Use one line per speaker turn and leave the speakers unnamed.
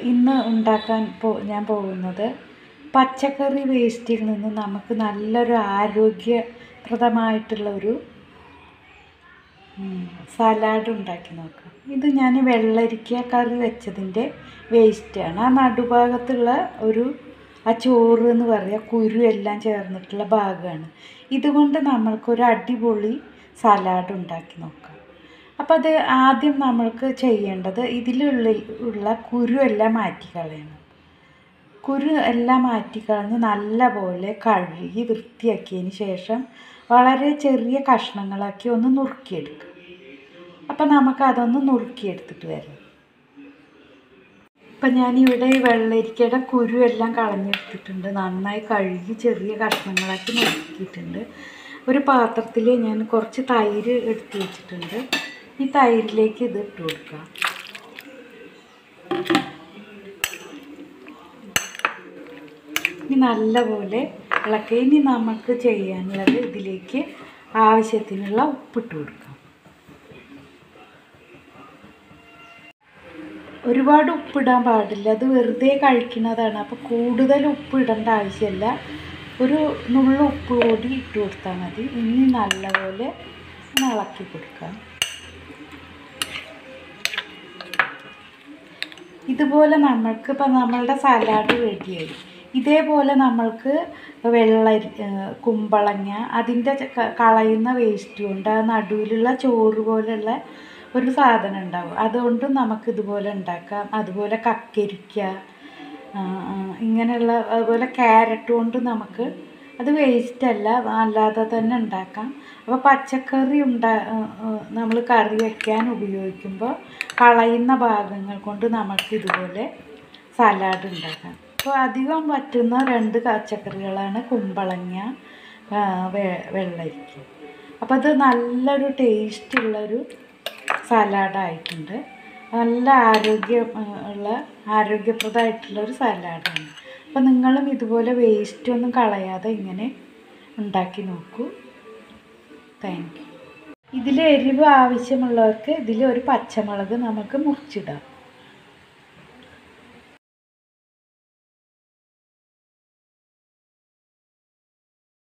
ഇന്ന് ഉണ്ടാക്കാൻ പോ ഞാൻ പോകുന്നത് പച്ചക്കറി വേസ്റ്റിൽ നിന്ന് നമുക്ക് നല്ലൊരു ആരോഗ്യപ്രദമായിട്ടുള്ള ഒരു സലാഡ് ഉണ്ടാക്കി നോക്കാം ഇത് ഞാൻ വെള്ളരിക്ക കറി വെച്ചതിൻ്റെ വേസ്റ്റാണ് ആ നടുഭാഗത്തുള്ള ഒരു ആ ചോറ് എന്ന് പറയുക കുരു എല്ലാം ചേർന്നിട്ടുള്ള ഭാഗമാണ് ഇതുകൊണ്ട് നമ്മൾക്കൊരു അടിപൊളി സലാഡ് ഉണ്ടാക്കി നോക്കാം അപ്പോൾ അത് ആദ്യം നമ്മൾക്ക് ചെയ്യേണ്ടത് ഇതിലുള്ളിൽ ഉള്ള കുരു എല്ലാം മാറ്റിക്കളയണം കുരു എല്ലാം മാറ്റിക്കളഞ്ഞ് നല്ലപോലെ കഴുകി വൃത്തിയാക്കിയതിന് ശേഷം വളരെ ചെറിയ കഷ്ണങ്ങളാക്കി ഒന്ന് നുറുക്കിയെടുക്കുക അപ്പം നമുക്കതൊന്ന് നുറുക്കിയെടുത്തിട്ട് വരാം ഇപ്പം ഞാനിവിടെ ഈ വെള്ളരിക്കയുടെ കുരു എല്ലാം കളഞ്ഞെടുത്തിട്ടുണ്ട് നന്നായി കഴുകി ചെറിയ കഷ്ണങ്ങളാക്കി നുറുക്കിയിട്ടുണ്ട് ഒരു പാത്രത്തിൽ ഞാൻ കുറച്ച് തൈര് എടുത്ത് വെച്ചിട്ടുണ്ട് ഈ തൈരിലേക്ക് ഇത് ഇട്ട് കൊടുക്കാം ഇനി നല്ലപോലെ ഇളക്കി ഇനി നമുക്ക് ചെയ്യാനുള്ളത് ഇതിലേക്ക് ആവശ്യത്തിനുള്ള ഉപ്പിട്ട് കൊടുക്കാം ഒരുപാട് ഉപ്പിടാൻ പാടില്ല അത് വെറുതെ കഴിക്കുന്നതാണ് അപ്പോൾ കൂടുതൽ ഉപ്പ് ഇടേണ്ട ആവശ്യമില്ല ഒരു നുള്ള ഉപ്പ് കൂടി ഇട്ട് കൊടുത്താൽ മതി ഇനി നല്ലപോലെ ഒന്ന് ഇളക്കി കൊടുക്കാം ഇതുപോലെ നമ്മൾക്ക് ഇപ്പം നമ്മളുടെ സലാഡ് റെഡിയായി ഇതേപോലെ നമ്മൾക്ക് വെള്ളരി കുമ്പളങ്ങ അതിൻ്റെ കളയുന്ന വേസ്റ്റ് കൊണ്ട് ആ നടുവിലുള്ള ചോറ് പോലുള്ള ഒരു സാധനം ഉണ്ടാവും അതുകൊണ്ട് നമുക്ക് ഇതുപോലെ ഉണ്ടാക്കാം അതുപോലെ കക്കരിക്ക ഇങ്ങനെയുള്ള അതുപോലെ ക്യാരറ്റ് കൊണ്ട് നമുക്ക് അത് വേസ്റ്റ് അല്ല അല്ലാതെ തന്നെ ഉണ്ടാക്കാം അപ്പോൾ പച്ചക്കറി ഉണ്ടാ നമ്മൾ കറി വയ്ക്കാൻ ഉപയോഗിക്കുമ്പോൾ കളയുന്ന ഭാഗങ്ങൾ കൊണ്ട് നമുക്ക് ഇതുപോലെ സലാഡ് ഉണ്ടാക്കാം അപ്പോൾ അധികം പറ്റുന്ന രണ്ട് പച്ചക്കറികളാണ് കുമ്പളങ്ങ വെള്ളരിക്ക അപ്പോൾ അത് നല്ലൊരു ടേസ്റ്റുള്ളൊരു സലാഡായിട്ടുണ്ട് നല്ല ആരോഗ്യം ഉള്ള ആരോഗ്യപ്രദമായിട്ടുള്ളൊരു സലാഡാണ് അപ്പോൾ നിങ്ങളും ഇതുപോലെ വേസ്റ്റ് ഒന്നും കളയാതെ ഇങ്ങനെ ഉണ്ടാക്കി നോക്കൂ താങ്ക് യു ഇതിൽ എരിവ് ആവശ്യമുള്ളവർക്ക് ഇതിൽ ഒരു പച്ചമുളക് നമുക്ക് മുറിച്ചിടാം